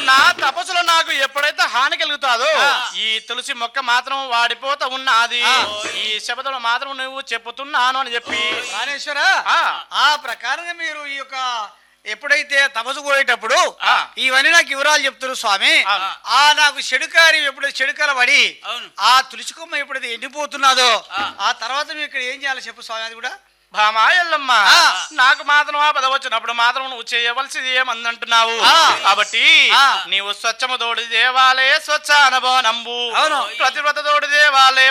నా తపస్సులో నాకు ఎప్పుడైతే హాని కలుగుతాదో ఆ. ఈ తులసి మొక్క మాత్రం వాడిపోతా ఉన్నది ఆ. ఈ శబదలో మాత్రం నువ్వు చెప్పుతున్నాను అని చెప్పి ప్రాణేశ్వర ఆ. ఆ ప్రకారంగా మీరు ఈ యొక్క ఎప్పుడైతే తపస్సు కోరేటప్పుడు ఆ. ఇవన్నీ నాకు వివరాలు చెప్తున్నారు స్వామి అవును. ఆ నాకు చెడుకారి ఎప్పుడైతే చెడుకాల పడి అవును. ఆ తులసి కొమ్మ ఎప్పుడైతే ఎండిపోతున్నదో ఆ. ఆ తర్వాత మీరు ఇక్కడ ఏం చేయాలో చెప్పు స్వామి అది కూడా భామా ఎల్లమ్మ ఆ. నాకు మాత్రం ఆ పద వచ్చినప్పుడు మాత్రం నువ్వు చేయవలసింది ఏమందంటున్నావు ఆ. కాబట్టి ఆ. నీవు స్వచ్ఛము తోడి దేవాలే స్వచ్ఛ అనుభవ నంబు అవును. ప్రతివ్రత తోడి దేవాలే